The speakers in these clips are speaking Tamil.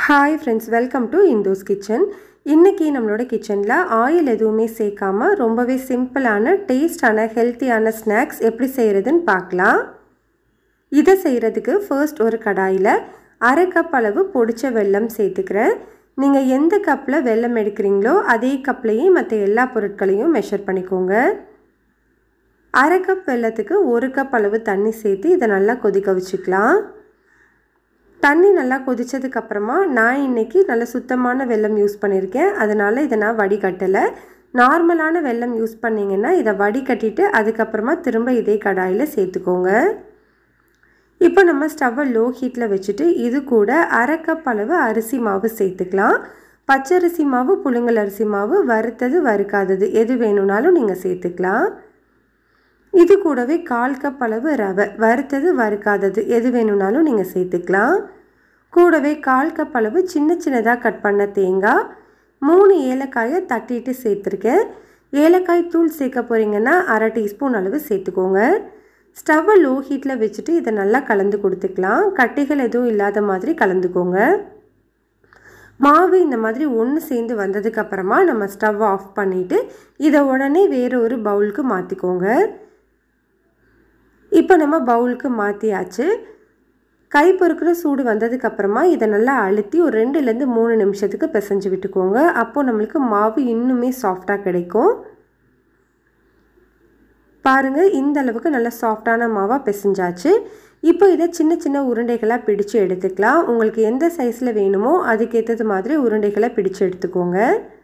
ஹாய் ஃப்ரெண்ட்ஸ் வெல்கம் டு இந்தோஸ் கிச்சன் இன்றைக்கி நம்மளோட கிச்சனில் ஆயில் எதுவுமே சேர்க்காம ரொம்பவே சிம்பிளான டேஸ்டான ஹெல்த்தியான ஸ்நாக்ஸ் எப்படி செய்கிறதுன்னு பார்க்கலாம் இதை செய்கிறதுக்கு ஃபர்ஸ்ட் ஒரு கடாயில் அரை கப் அளவு பொடிச்ச வெல்லம் சேர்த்துக்கிறேன் நீங்கள் எந்த கப்பில் வெல்லம் எடுக்கிறீங்களோ அதே கப்லேயே மற்ற எல்லா பொருட்களையும் மெஷர் பண்ணிக்கோங்க அரை கப் வெல்லத்துக்கு ஒரு கப் அளவு தண்ணி சேர்த்து இதை நல்லா கொதிக்க வச்சுக்கலாம் தண்ணி நல்லா கொதித்ததுக்கப்புறமா நான் இன்றைக்கி நல்ல சுத்தமான வெல்லம் யூஸ் பண்ணியிருக்கேன் அதனால் இதை நான் வடிகட்டலை நார்மலான வெல்லம் யூஸ் பண்ணிங்கன்னா இதை வடிகட்டிட்டு அதுக்கப்புறமா திரும்ப இதே கடாயில் சேர்த்துக்கோங்க இப்போ நம்ம ஸ்டவ்வை லோ ஹீட்டில் வச்சுட்டு இது கூட அரை கப் அளவு அரிசி மாவு சேர்த்துக்கலாம் பச்சரிசி மாவு புழுங்கல் அரிசி மாவு வறுத்தது வறுக்காதது எது வேணும்னாலும் நீங்கள் சேர்த்துக்கலாம் இது கூடவே கால் கப் அளவு ரவை வறுத்தது வறுக்காதது எது வேணும்னாலும் நீங்கள் சேர்த்துக்கலாம் கூடவே கால் கப் அளவு சின்ன சின்னதாக கட் பண்ண தேங்காய் மூணு ஏலக்காயை தட்டிட்டு சேர்த்துருக்கேன் ஏலக்காய் தூள் சேர்க்க போகிறீங்கன்னா அரை டீஸ்பூன் அளவு சேர்த்துக்கோங்க ஸ்டவ்வை லோ ஹீட்டில் வச்சுட்டு இதை நல்லா கலந்து கொடுத்துக்கலாம் கட்டிகள் எதுவும் இல்லாத மாதிரி கலந்துக்கோங்க மாவு இந்த மாதிரி ஒன்று சேர்ந்து வந்ததுக்கப்புறமா நம்ம ஸ்டவ் ஆஃப் பண்ணிவிட்டு இதை உடனே வேறு ஒரு பவுலுக்கு மாற்றிக்கோங்க இப்போ நம்ம பவுலுக்கு மாற்றியாச்சு கை பொறுக்கிற சூடு வந்ததுக்கப்புறமா இதை நல்லா அழுத்தி ஒரு ரெண்டுலேருந்து மூணு நிமிஷத்துக்கு பிசைஞ்சு விட்டுக்கோங்க அப்போது நம்மளுக்கு மாவு இன்னுமே சாஃப்டாக கிடைக்கும் பாருங்கள் இந்த அளவுக்கு நல்லா சாஃப்டான மாவாக பிசைஞ்சாச்சு இப்போ இதை சின்ன சின்ன உருண்டைகளாக பிடிச்சு எடுத்துக்கலாம் உங்களுக்கு எந்த சைஸில் வேணுமோ அதுக்கேற்றது மாதிரி உருண்டைகளை பிடிச்சு எடுத்துக்கோங்க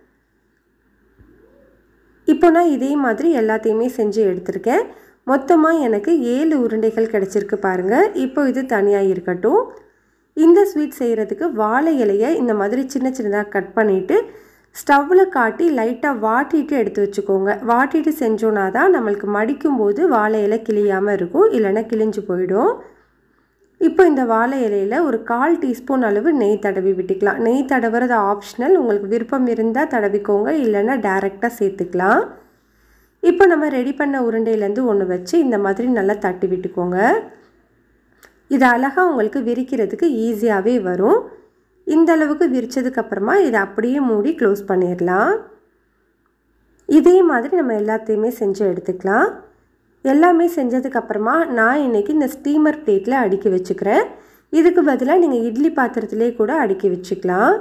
இப்போ நான் இதே மாதிரி எல்லாத்தையுமே செஞ்சு எடுத்திருக்கேன் மொத்தமாக எனக்கு ஏழு உருண்டைகள் கிடச்சிருக்கு பாருங்கள் இப்போ இது தனியாக இருக்கட்டும் இந்த ஸ்வீட் செய்கிறதுக்கு வாழை இலையை இந்த மாதிரி சின்ன சின்னதாக கட் பண்ணிவிட்டு ஸ்டவ்வில் காட்டி லைட்டாக வாட்டிட்டு எடுத்து வச்சுக்கோங்க வாட்டிட்டு செஞ்சோன்னா தான் நம்மளுக்கு மடிக்கும்போது வாழை இலை கிளியாமல் இருக்கும் இல்லைன்னா கிழிஞ்சு போயிடும் இப்போ இந்த வாழை இலையில் ஒரு கால் டீஸ்பூன் அளவு நெய் தடவி விட்டுக்கலாம் நெய் தடவுறது ஆப்ஷனல் உங்களுக்கு விருப்பம் இருந்தால் தடவிக்கோங்க இல்லைன்னா டேரெக்டாக சேர்த்துக்கலாம் இப்போ நம்ம ரெடி பண்ண உருண்டையிலேருந்து ஒன்று வச்சு இந்த மாதிரி நல்லா தட்டி விட்டுக்கோங்க இது அழகாக உங்களுக்கு விரிக்கிறதுக்கு ஈஸியாகவே வரும் இந்த அளவுக்கு விரித்ததுக்கப்புறமா இதை அப்படியே மூடி க்ளோஸ் பண்ணிடலாம் இதே மாதிரி நம்ம எல்லாத்தையுமே செஞ்சு எடுத்துக்கலாம் எல்லாமே செஞ்சதுக்கப்புறமா நான் இன்றைக்கி இந்த ஸ்டீமர் பிளேட்டில் அடுக்கி வச்சுக்கிறேன் இதுக்கு பதிலாக நீங்கள் இட்லி பாத்திரத்திலே கூட அடுக்கி வச்சுக்கலாம்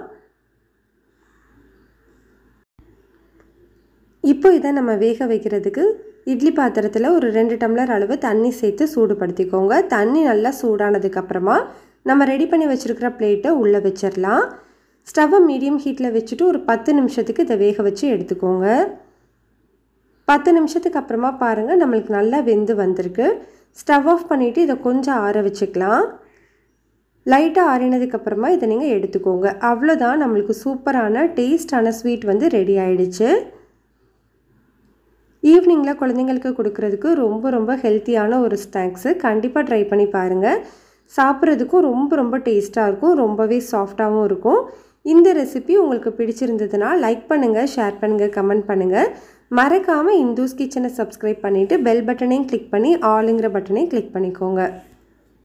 இப்போ இதை நம்ம வேக வைக்கிறதுக்கு இட்லி பாத்திரத்தில் ஒரு ரெண்டு டம்ளர் அளவு தண்ணி சேர்த்து சூடுபடுத்திக்கோங்க தண்ணி நல்லா சூடானதுக்கப்புறமா நம்ம ரெடி பண்ணி வச்சுருக்கிற பிளேட்டை உள்ளே வச்சிடலாம் ஸ்டவ்வை மீடியம் ஹீட்டில் வச்சுட்டு ஒரு பத்து நிமிஷத்துக்கு இதை வேக வச்சு எடுத்துக்கோங்க பத்து நிமிஷத்துக்கு அப்புறமா பாருங்கள் நம்மளுக்கு நல்லா வெந்து வந்திருக்கு ஸ்டவ் ஆஃப் பண்ணிவிட்டு இதை கொஞ்சம் ஆற வச்சுக்கலாம் லைட்டாக ஆறினதுக்கப்புறமா இதை நீங்கள் எடுத்துக்கோங்க அவ்வளோதான் நம்மளுக்கு சூப்பரான டேஸ்டான ஸ்வீட் வந்து ரெடி ஆயிடுச்சு ஈவினிங்கில் குழந்தைங்களுக்கு கொடுக்குறதுக்கு ரொம்ப ரொம்ப ஹெல்த்தியான ஒரு ஸ்நாக்ஸு கண்டிப்பாக ட்ரை பண்ணி பாருங்கள் சாப்பிட்றதுக்கும் ரொம்ப ரொம்ப டேஸ்ட்டாக இருக்கும் ரொம்பவே சாஃப்டாகவும் இருக்கும் இந்த ரெசிபி உங்களுக்கு பிடிச்சிருந்ததுன்னா லைக் பண்ணுங்கள் ஷேர் பண்ணுங்கள் கமெண்ட் பண்ணுங்கள் மறக்காமல் இந்தூஸ் கிச்சனை சப்ஸ்கிரைப் பண்ணிவிட்டு பெல் பட்டனையும் கிளிக் பண்ணி ஆளுங்கிற பட்டனையும் கிளிக் பண்ணிக்கோங்க